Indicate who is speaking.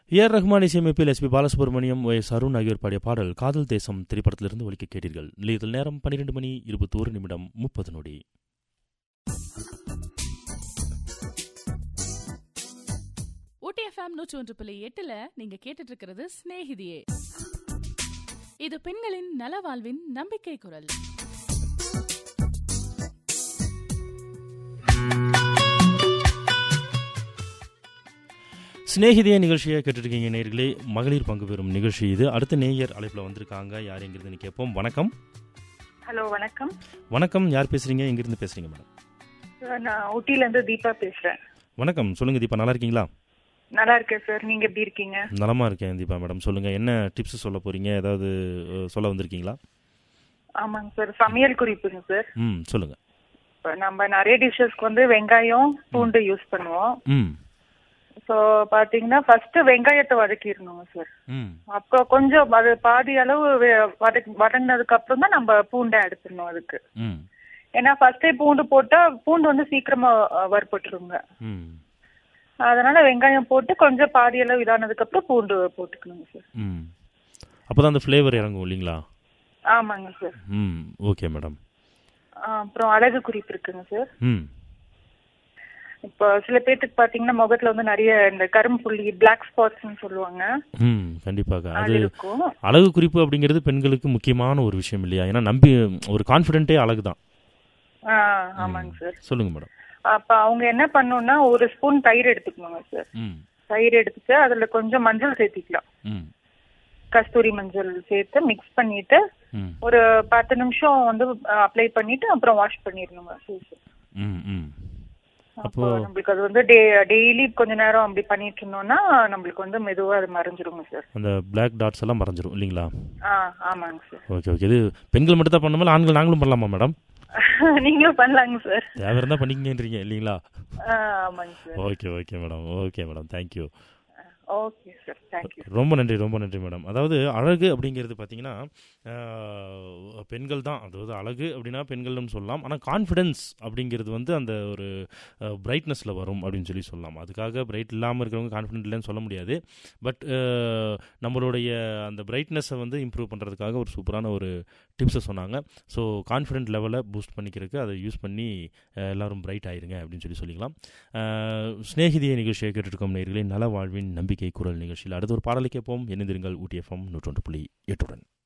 Speaker 1: AR Rahman இசையமைப்பில் SP Balasubramaniam Y Arun ஆகியோர் பாடிய பாடல் காதல் தேசம் திரைப்படத்திலிருந்து ஒலிக்க கேட்டீர்கள் நிலையத்தில் நேரம் பன்னிரெண்டு மணி இருபத்தோரு நிமிடம் முப்பது நொடி
Speaker 2: ஊட்டி எஃப்எம் நூற்றி ஒன்று புள்ளி எட்டுல நீங்க கேட்டுட்டு இருக்கிறது சிநேகிதியே இது பெண்களின் நலவாழ்வின் நம்பிக்கை குரல்
Speaker 1: சிநேகிதிய நிகழ்ச்சியை கேட்டுருக்கீங்க நேர்களே மகளிர் பங்கு பெறும் நிகழ்ச்சி இது அடுத்த நேயர் அழைப்பில் வந்திருக்காங்க யார் எங்கிருந்து கேட்போம் வணக்கம்
Speaker 3: ஹலோ வணக்கம்
Speaker 1: வணக்கம் யார் பேசுறீங்க எங்கிருந்து பேசுறீங்க மேடம்
Speaker 3: சார் நான் ஊட்டில இருந்து தீபா பேசுறேன்
Speaker 1: வணக்கம் சொல்லுங்க தீபா நல்லா இருக்கீங்களா
Speaker 3: நல்லா இருக்கேன் சார் நீங்க எப்படி இருக்கீங்க
Speaker 1: நலமா இருக்கேன் தீபா மேடம் சொல்லுங்க என்ன டிப்ஸ் சொல்ல போறீங்க ஏதாவது அஹ், சொல்ல வந்திருக்கீங்களா
Speaker 3: ஆமாங்க சார் சமையல் குறிப்புங்க சார்
Speaker 1: ம் சொல்லுங்க
Speaker 3: இப்போ நம்ம நிறைய டிஷ்ஷஸ்க்கு வந்து வெங்காயம் பூண்டு யூஸ் பண்ணுவோம்
Speaker 1: ம்
Speaker 3: ஸோ பாத்தீங்கன்னா ஃபர்ஸ்ட் வெங்காயத்தை வதக்கிடணுங்க சார்
Speaker 1: ம்
Speaker 3: அப்புறம் கொஞ்சம் அது பாதி அளவு வெ- வதக் வதங்கினதுக்கு அப்புறம் தான் நம்ம பூண்டை எடுத்துடணும் அதுக்கு
Speaker 1: ம்
Speaker 3: ஏன்னா ஃபர்ஸ்டே பூண்டு போட்டா பூண்டு வந்து சீக்கிரமா அஹ், வறுபட்டுருங்க
Speaker 1: ம்
Speaker 3: அதனால வெங்காயம் போட்டு கொஞ்சம் பாதி அளவு இதானதுக்கு அப்புறம் பூண்டு போட்டுக்கணுங்க சார்
Speaker 1: ம் அப்போ தான் அந்த ஃப்ளேவர் இறங்கும் இல்லைங்களா
Speaker 3: ஆமாங்க சார்
Speaker 1: ம் ஓகே மேடம்
Speaker 3: அப்புறம் அழகு குறிப்பு இருக்குங்க சார்
Speaker 1: ம்
Speaker 3: இப்போ சில பேர்த்துக்கு பாத்தீங்கன்னா முகத்துல வந்து நிறைய இந்த கரும்புள்ளி பிளாக் ஸ்பாட்ஸ்னு சொல்லுவாங்க
Speaker 1: ம் கண்டிப்பாக
Speaker 3: அது
Speaker 1: அது
Speaker 3: இருக்கும்
Speaker 1: அழகு குறிப்பு அப்படிங்கிறது பெண்களுக்கு முக்கியமான ஒரு விஷயம் இல்லையா ஏன்னா நம்பி ஒரு கான்ஃபிடென்ட்டே அழகு தான்
Speaker 3: ஆ, ஆமாங்க சார்
Speaker 1: சொல்லுங்க மேடம்
Speaker 3: அப்ப அவங்க என்ன பண்ணணும்னா ஒரு ஸ்பூன் தயிர் எடுத்துக்கணுங்க சார்
Speaker 1: ம்
Speaker 3: தயிர் எடுத்துட்டு அதுல கொஞ்சம் மஞ்சள் சேர்த்திக்கலாம்
Speaker 1: ம்
Speaker 3: கஸ்தூரி மஞ்சள் சேர்த்து மிக்ஸ் பண்ணிட்டு
Speaker 1: ம்
Speaker 3: ஒரு பத்து நிமிஷம் வந்து அப்ளை பண்ணிட்டு அப்புறம் வாஷ் பண்ணிடணுங்க face.
Speaker 1: ம் ம்
Speaker 3: அப்போ நம்மளுக்கு அது வந்து டே டெய்லி கொஞ்ச நேரம் அப்படி பண்ணிட்டு இருந்தோம்னா நம்மளுக்கு வந்து மெதுவா அது மறைஞ்சிருங்க சார்
Speaker 1: அந்த பிளாக் டாட்ஸ் எல்லாம் மறைஞ்சிரும் இல்லைங்களா
Speaker 3: ஆ ஆமாங்க சார்
Speaker 1: ஓகே ஓகே இது பெண்கள் மட்டும் தான் பண்ணுமா ஆண்கள் நாங்களும் பண்ணலாமா மேடம்
Speaker 3: நீங்களும் பண்ணலாங்க சார்
Speaker 1: தேவை இருந்தால் பண்ணிக்கங்கன்றீங்க இல்லைங்களா
Speaker 3: ஆ, ஆமாங்க sir
Speaker 1: okay okay madam okay madam thank you
Speaker 3: okay sir thank you
Speaker 1: ரொம்ப நன்றி ரொம்ப நன்றி மேடம் அதாவது அழகு அப்படிங்கிறது பார்த்தீங்கன்னா ஆஹ், பெண்கள் தான் அதாவது அழகு அப்படின்னா பெண்கள்னு சொல்லலாம் ஆனால் கான்ஃபிடென்ஸ் அப்படிங்கிறது வந்து அந்த ஒரு பிரைட்னஸில் வரும் அப்படின்னு சொல்லி சொல்லலாம் அதுக்காக பிரைட் இல்லாமல் இருக்கிறவங்க கான்ஃபிடென்ட் இல்லைன்னு சொல்ல முடியாது பட் நம்மளுடைய அந்த பிரைட்னஸை வந்து இம்ப்ரூவ் பண்ணுறதுக்காக ஒரு சூப்பரான ஒரு டிப்ஸை சொன்னாங்க ஸோ கான்ஃபிடென்ட் லெவலை பூஸ்ட் பண்ணிக்கிறதுக்கு அதை யூஸ் பண்ணி அஹ், எல்லாரும் பிரைட் ஆயிருங்க அப்படின்னு சொல்லி சொல்லிக்கலாம் அஹ், சிநேகிதிய நிகழ்ச்சியை கேட்டுருக்கோம் நேர்களே நல வாழ்வின் நம்பிக்கை குரல் நிகழ்ச்சியில் அடுத்த ஒரு பாடலை கேட்போம் இணைந்திருங்கள் ஊட்டி எஃப்எம் நூற்றொன்று புள்ளி எட்டுடன்